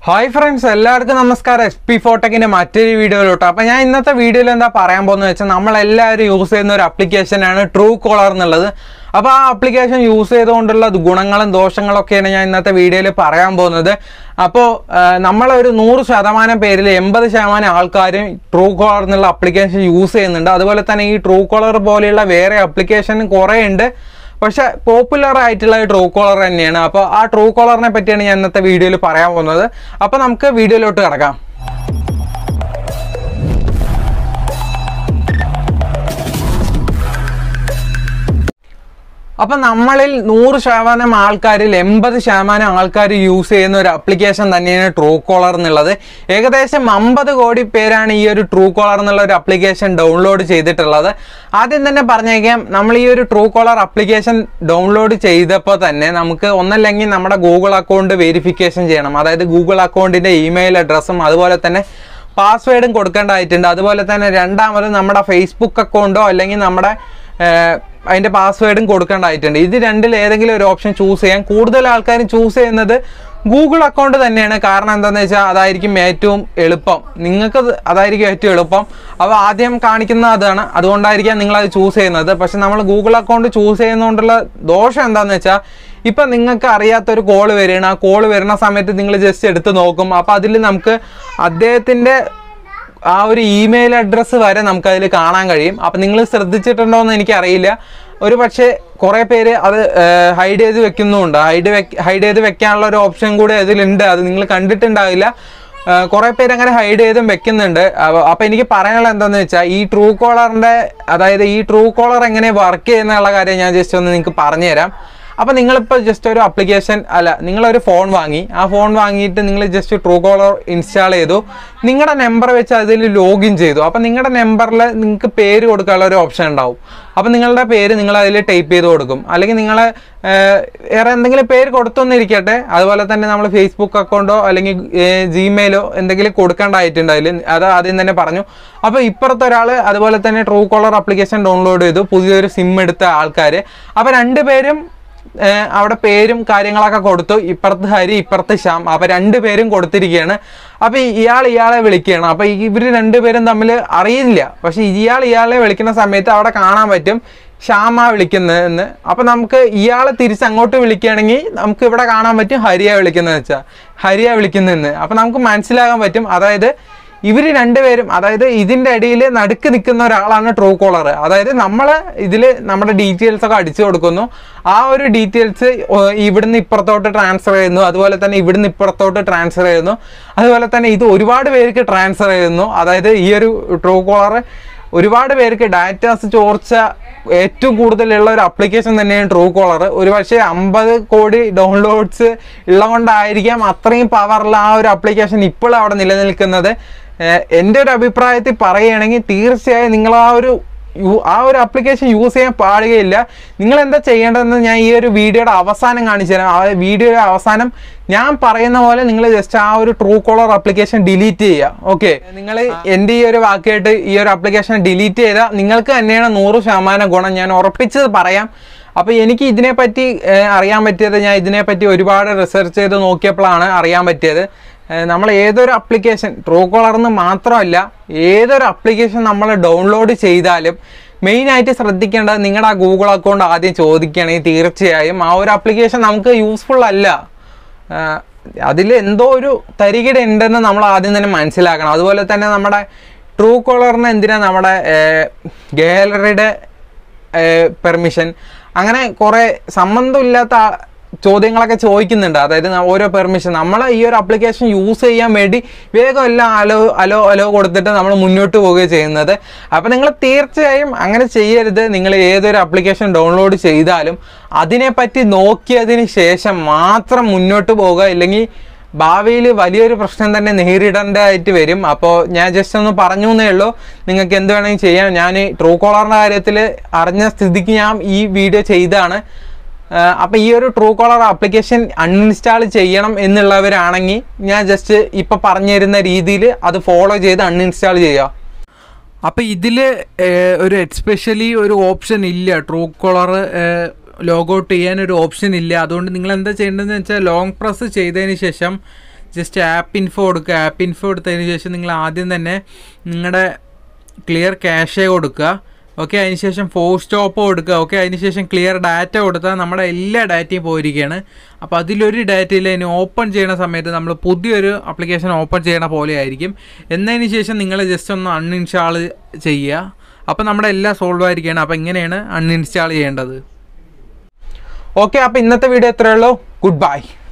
hi friends എല്ലാവർക്കും നമസ്കാരം S P ഫോട്ടക്കിന്റെ മറ്റൊരു വീഡിയോയിലോട്ട് അപ്പൊ ഞാൻ ഇന്നത്തെ വീഡിയോയിൽ എന്താ പറയാൻ പോകുന്നത് വെച്ചാൽ നമ്മൾ എല്ലാവരും യൂസ് ചെയ്യുന്ന ഒരു ആപ്ലിക്കേഷനാണ് ട്രൂ കോളർ എന്നുള്ളത് അപ്പോൾ ആ ആപ്ലിക്കേഷൻ യൂസ് ചെയ്തുകൊണ്ടുള്ള ഗുണങ്ങളും ദോഷങ്ങളും ഒക്കെയാണ് ഞാൻ ഇന്നത്തെ വീഡിയോയിൽ പറയാൻ പോകുന്നത് അപ്പോൾ നമ്മളൊരു നൂറ് ശതമാനം പേരിൽ എൺപത് ശതമാനം ആൾക്കാരും ട്രൂ കോളർ എന്നുള്ള ആപ്ലിക്കേഷൻ യൂസ് ചെയ്യുന്നുണ്ട് അതുപോലെ തന്നെ ഈ ട്രൂ കോളർ പോലെയുള്ള വേറെ ആപ്ലിക്കേഷൻ കുറേ ഉണ്ട് പക്ഷെ പോപ്പുലർ ആയിട്ടുള്ള ട്രൂ കോളർ തന്നെയാണ് അപ്പോൾ ആ ട്രൂ കോളറിനെ പറ്റിയാണ് ഞാൻ ഇന്നത്തെ വീഡിയോയിൽ പറയാൻ പോകുന്നത് അപ്പോൾ നമുക്ക് വീഡിയോയിലോട്ട് കിടക്കാം അപ്പം നമ്മളിൽ നൂറ് ശതമാനം ആൾക്കാരിൽ എൺപത് ശതമാനം ആൾക്കാർ യൂസ് ചെയ്യുന്ന ഒരു ആപ്ലിക്കേഷൻ തന്നെയാണ് ട്രൂ കോളർ എന്നുള്ളത് ഏകദേശം അമ്പത് കോടി പേരാണ് ഈ ഒരു ട്രൂ കോളർ എന്നുള്ള ഒരു ആപ്ലിക്കേഷൻ ഡൗൺലോഡ് ചെയ്തിട്ടുള്ളത് ആദ്യം തന്നെ പറഞ്ഞേക്കാം നമ്മൾ ഈ ഒരു ട്രൂ കോളർ ആപ്ലിക്കേഷൻ ഡൗൺലോഡ് ചെയ്തപ്പോൾ തന്നെ നമുക്ക് ഒന്നല്ലെങ്കിൽ നമ്മുടെ ഗൂഗിൾ അക്കൗണ്ട് വെരിഫിക്കേഷൻ ചെയ്യണം അതായത് ഗൂഗിൾ അക്കൗണ്ടിൻ്റെ ഇമെയിൽ അഡ്രസ്സും അതുപോലെ തന്നെ പാസ്വേഡും കൊടുക്കേണ്ടതായിട്ടുണ്ട് അതുപോലെ തന്നെ രണ്ടാമത് നമ്മുടെ ഫേസ്ബുക്ക് അക്കൗണ്ടോ അല്ലെങ്കിൽ നമ്മുടെ ഏഹ്, അതിൻ്റെ പാസ്വേഡും കൊടുക്കേണ്ടതായിട്ടുണ്ട് ഇത് രണ്ടിൽ ഏതെങ്കിലും ഒരു ഓപ്ഷൻ ചൂസ് ചെയ്യാൻ കൂടുതൽ ആൾക്കാരും ചൂസ് ചെയ്യുന്നത് ഗൂഗിൾ അക്കൗണ്ട് തന്നെയാണ് കാരണം എന്താണെന്ന് വെച്ചാൽ അതായിരിക്കും ഏറ്റവും എളുപ്പം നിങ്ങൾക്ക് അത് അതായിരിക്കും ഏറ്റവും എളുപ്പം അപ്പോൾ ആദ്യം കാണിക്കുന്ന അതാണ് അതുകൊണ്ടായിരിക്കാം നിങ്ങളത് ചൂസ് ചെയ്യുന്നത് പക്ഷെ നമ്മൾ ഗൂഗിൾ അക്കൗണ്ട് ചൂസ് ചെയ്യുന്നതുകൊണ്ടുള്ള ദോഷം എന്താണെന്ന് വെച്ചാൽ ഇപ്പം നിങ്ങൾക്ക് അറിയാത്തൊരു കോള് വരികയാണ് ആ കോള് വരുന്ന സമയത്ത് നിങ്ങൾ ജസ്റ്റ് എടുത്ത് നോക്കും അപ്പോൾ അതിൽ നമുക്ക് അദ്ദേഹത്തിൻ്റെ ആ ഒരു ഇമെയിൽ അഡ്രസ്സ് വരെ നമുക്ക് അതിൽ കാണാൻ കഴിയും അപ്പം നിങ്ങൾ ശ്രദ്ധിച്ചിട്ടുണ്ടോ എന്ന് എനിക്കറിയില്ല ഒരു പക്ഷേ കുറേ പേര് അത് ഹൈഡ് ചെയ്ത് വെക്കുന്നുമുണ്ട് ഹൈഡ് വെക്ക് ഹൈഡ് ചെയ്ത് വെക്കാനുള്ള ഒരു ഓപ്ഷൻ കൂടി അതിലുണ്ട് അത് നിങ്ങൾ കണ്ടിട്ടുണ്ടാവില്ല കുറേ പേര് അങ്ങനെ ഹൈഡ് ചെയ്തും വെക്കുന്നുണ്ട് അപ്പോൾ എനിക്ക് പറയാനുള്ളത് എന്താണെന്ന് വെച്ചാൽ ഈ ട്രൂ കോളറിൻ്റെ അതായത് ഈ ട്രൂ കോളർ എങ്ങനെ വർക്ക് ചെയ്യുന്നുള്ള കാര്യം ഞാൻ ജസ്റ്റ് ഒന്ന് നിങ്ങൾക്ക് പറഞ്ഞുതരാം അപ്പോൾ നിങ്ങളിപ്പോൾ ജസ്റ്റ് ഒരു ആപ്ലിക്കേഷൻ അല്ല നിങ്ങളൊരു ഫോൺ വാങ്ങി ആ ഫോൺ വാങ്ങിയിട്ട് നിങ്ങൾ ജസ്റ്റ് ട്രൂ കോളർ ഇൻസ്റ്റാൾ ചെയ്തു നിങ്ങളുടെ നമ്പർ വെച്ച് അതിൽ ലോഗിൻ ചെയ്തു അപ്പോൾ നിങ്ങളുടെ നമ്പറിൽ നിങ്ങൾക്ക് പേര് കൊടുക്കാനുള്ള ഒരു ഓപ്ഷൻ ഉണ്ടാവും അപ്പോൾ നിങ്ങളുടെ പേര് നിങ്ങൾ അതിൽ ടൈപ്പ് ചെയ്ത് കൊടുക്കും അല്ലെങ്കിൽ നിങ്ങൾ വേറെ എന്തെങ്കിലും പേര് കൊടുത്തൊന്നിരിക്കട്ടെ അതുപോലെ തന്നെ നമ്മൾ ഫേസ്ബുക്ക് അക്കൗണ്ടോ അല്ലെങ്കിൽ ജിമെയിലോ എന്തെങ്കിലും കൊടുക്കേണ്ടതായിട്ടുണ്ട് അതിൽ അത് ആദ്യം തന്നെ പറഞ്ഞു അപ്പോൾ ഇപ്പുറത്തെ ഒരാൾ അതുപോലെ തന്നെ ട്രൂ കോളർ ആപ്ലിക്കേഷൻ ഡൗൺലോഡ് ചെയ്തു പുതിയൊരു സിം എടുത്ത ആൾക്കാർ അപ്പോൾ രണ്ടുപേരും ഏഹ് അവിടെ പേരും കാര്യങ്ങളൊക്കെ കൊടുത്തു ഇപ്പുറത്ത് ഹരി ഇപ്പുറത്ത് ശ്യാം അപ്പൊ രണ്ടുപേരും കൊടുത്തിരിക്കുകയാണ് അപ്പൊ ഇയാൾ ഇയാളെ വിളിക്കുകയാണ് അപ്പൊ ഇവർ രണ്ടുപേരും തമ്മിൽ അറിയില്ല പക്ഷെ ഇയാൾ ഇയാളെ വിളിക്കുന്ന സമയത്ത് അവിടെ കാണാൻ പറ്റും ശ്യാമ വിളിക്കുന്നതെന്ന് അപ്പൊ നമുക്ക് ഇയാളെ തിരിച്ച് അങ്ങോട്ട് വിളിക്കുകയാണെങ്കിൽ നമുക്ക് ഇവിടെ കാണാൻ പറ്റും ഹരിയ വിളിക്കുന്നത് വെച്ചാൽ ഹരിയ വിളിക്കുന്നതെന്ന് അപ്പൊ നമുക്ക് മനസ്സിലാകാൻ പറ്റും അതായത് ഇവർ രണ്ടുപേരും അതായത് ഇതിൻ്റെ ഇടയിൽ നടുക്ക് നിൽക്കുന്ന ഒരാളാണ് ട്രൂ കോളർ അതായത് നമ്മൾ ഇതിൽ നമ്മുടെ ഡീറ്റെയിൽസ് ഒക്കെ അടിച്ചു കൊടുക്കുന്നു ആ ഒരു ഡീറ്റെയിൽസ് ഇവിടുന്ന് ഇപ്പുറത്തോട്ട് ട്രാൻസ്ഫർ ചെയ്യുന്നു അതുപോലെ തന്നെ ഇവിടുന്ന് ഇപ്പുറത്തോട്ട് ട്രാൻസ്ഫർ ചെയ്യുന്നു അതുപോലെ തന്നെ ഇത് ഒരുപാട് പേർക്ക് ട്രാൻസ്ഫർ ചെയ്യുന്നു അതായത് ഈ ഒരു ട്രൂ കോളർ ഒരുപാട് പേർക്ക് ഡാറ്റാസ് ചോർച്ച ഏറ്റവും കൂടുതലുള്ള ഒരു ആപ്ലിക്കേഷൻ തന്നെയാണ് ട്രൂ കോളർ ഒരു പക്ഷേ അമ്പത് കോടി ഡൗൺലോഡ്സ് ഉള്ളതുകൊണ്ടായിരിക്കാം അത്രയും പവറുള്ള ആ ഒരു ആപ്ലിക്കേഷൻ ഇപ്പോഴും അവിടെ നിലനിൽക്കുന്നത് ഏഹ് എൻ്റെ ഒരു അഭിപ്രായത്തിൽ പറയുകയാണെങ്കിൽ തീർച്ചയായും നിങ്ങൾ ആ ഒരു യു- ആ ഒരു ആപ്ലിക്കേഷൻ യൂസ് ചെയ്യാൻ പാടുകയില്ല നിങ്ങൾ എന്താ ചെയ്യേണ്ടതെന്ന് ഞാൻ ഈ ഒരു വീഡിയോയുടെ അവസാനം കാണിച്ചു തരാം ആ വീഡിയോയുടെ അവസാനം ഞാൻ പറയുന്ന പോലെ നിങ്ങൾ ജസ്റ്റ് ആ ഒരു ട്രൂ കോളർ ആപ്ലിക്കേഷൻ ഡിലീറ്റ് ചെയ്യുക ഓക്കെ നിങ്ങൾ എൻ്റെ ഈ ഒരു വാക്കായിട്ട് ഈ ഒരു ആപ്ലിക്കേഷൻ ഡിലീറ്റ് ചെയ്താൽ നിങ്ങൾക്ക് തന്നെയാണ് നൂറ് ശതമാനം ഗുണം ഞാൻ ഉറപ്പിച്ചത് പറയാം അപ്പോൾ എനിക്ക് ഇതിനെപ്പറ്റി ഏഹ്, അറിയാൻ പറ്റിയത് ഞാൻ ഇതിനെപ്പറ്റി ഒരുപാട് റിസർച്ച് ചെയ്ത് നോക്കിയപ്പോഴാണ് അറിയാൻ പറ്റിയത് ഏഹ്, നമ്മൾ ഏതൊരു ആപ്ലിക്കേഷൻ ട്രൂ കോളർന്ന് മാത്രമല്ല ഏതൊരു ആപ്ലിക്കേഷൻ നമ്മൾ ഡൗൺലോഡ് ചെയ്താലും മെയിനായിട്ട് ശ്രദ്ധിക്കേണ്ടത് നിങ്ങളുടെ ആ ഗൂഗിൾ അക്കൗണ്ട് ആദ്യം ചോദിക്കുകയാണെങ്കിൽ തീർച്ചയായും ആ ഒരു ആപ്ലിക്കേഷൻ നമുക്ക് യൂസ്ഫുൾ അല്ല അതിൽ എന്തോ ഒരു തരികിട ഉണ്ടെന്ന് നമ്മൾ ആദ്യം തന്നെ മനസ്സിലാക്കണം അതുപോലെ തന്നെ നമ്മുടെ ട്രൂ കോളറിന് എന്തിനാ നമ്മുടെ ഗാലറിയുടെ പെർമിഷൻ അങ്ങനെ കുറേ സംബന്ധമില്ലാത്ത ആ- ചോദ്യങ്ങളൊക്കെ ചോദിക്കുന്നുണ്ട് അതായത് ന- ഓരോ പെർമിഷൻ നമ്മൾ ഈ ഒരു ആപ്ലിക്കേഷൻ യൂസ് ചെയ്യാൻ വേണ്ടി വേഗം എല്ലാം അലോ അലോ അലോ കൊടുത്തിട്ട് നമ്മൾ മുന്നോട്ട് പോവുകയാണ് ചെയ്യുന്നത് അപ്പോൾ നിങ്ങൾ തീർച്ചയായും അങ്ങനെ ചെയ്യരുത് നിങ്ങൾ ഏതൊരു ആപ്ലിക്കേഷൻ ഡൗൺലോഡ് ചെയ്താലും അതിനെപ്പറ്റി നോക്കിയതിന് ശേഷം മാത്രം മുന്നോട്ട് പോവുക ഇല്ലെങ്കിൽ ഭാവിയിൽ വലിയൊരു പ്രശ്നം തന്നെ നേരിടേണ്ടതായിട്ട് വരും അപ്പോൾ ഞാൻ ജസ്റ്റ് ഒന്ന് പറഞ്ഞു എന്നേ ഉള്ളൂ നിങ്ങൾക്ക് എന്ത് വേണമെങ്കിൽ ചെയ്യാം ഞാൻ ട്രൂ കോളറിൻ്റെ കാര്യത്തിൽ അറിഞ്ഞ സ്ഥിതിക്ക് ഞാൻ ഈ വീഡിയോ ചെയ്താണ് അപ്പോൾ ഈ ഒരു ട്രൂ കോളർ ആപ്ലിക്കേഷൻ അൺഇൻസ്റ്റാൾ ചെയ്യണം എന്നുള്ളവരാണെങ്കിൽ ഞാൻ ജസ്റ്റ് ഇപ്പോൾ പറഞ്ഞു തരുന്ന രീതിയിൽ അത് ഫോളോ ചെയ്ത് അൺഇൻസ്റ്റാൾ ചെയ്യുക അപ്പോൾ ഇതിൽ ഒരു എസ്പെഷ്യലി ഒരു ഓപ്ഷൻ ഇല്ല ട്രൂ കോളർ ലോഗൗട്ട് ചെയ്യാൻ ഒരു ഓപ്ഷൻ ഇല്ല അതുകൊണ്ട് നിങ്ങൾ എന്താ ചെയ്യേണ്ടതെന്ന് വെച്ചാൽ ലോങ് പ്രസ് ചെയ്തതിന് ശേഷം ജസ്റ്റ് ആപ്പ് ഇൻഫോ കൊടുക്കുക ആപ്പ് ഇൻഫോ കൊടുത്തതിന് ശേഷം നിങ്ങൾ ആദ്യം തന്നെ നിങ്ങളുടെ ക്ലിയർ ക്യാഷേ കൊടുക്കുക ഓക്കെ അതിനുശേഷം ഫോർ സ്റ്റോപ്പ് കൊടുക്കുക ഓക്കെ അതിനുശേഷം ക്ലിയർ ഡാറ്റ കൊടുത്താൽ നമ്മുടെ എല്ലാ ഡാറ്റയും പോയിരിക്കുകയാണ് അപ്പോൾ അതിലൊരു ഡാറ്റയിൽ ഇനി ഓപ്പൺ ചെയ്യുന്ന സമയത്ത് നമ്മൾ പുതിയൊരു ആപ്ലിക്കേഷൻ ഓപ്പൺ ചെയ്യണ പോലെ ആയിരിക്കും എന്നതിന് ശേഷം നിങ്ങൾ ജസ്റ്റ് ഒന്ന് അൺഇൻസ്റ്റാൾ ചെയ്യുക അപ്പോൾ നമ്മുടെ എല്ലാം സോൾവ് ആയിരിക്കുകയാണ് അപ്പോൾ ഇങ്ങനെയാണ് അൺഇൻസ്റ്റാൾ ചെയ്യേണ്ടത് ഓക്കെ അപ്പോൾ ഇന്നത്തെ വീഡിയോ എത്രയേ ഉള്ളൂ ഗുഡ് ബൈ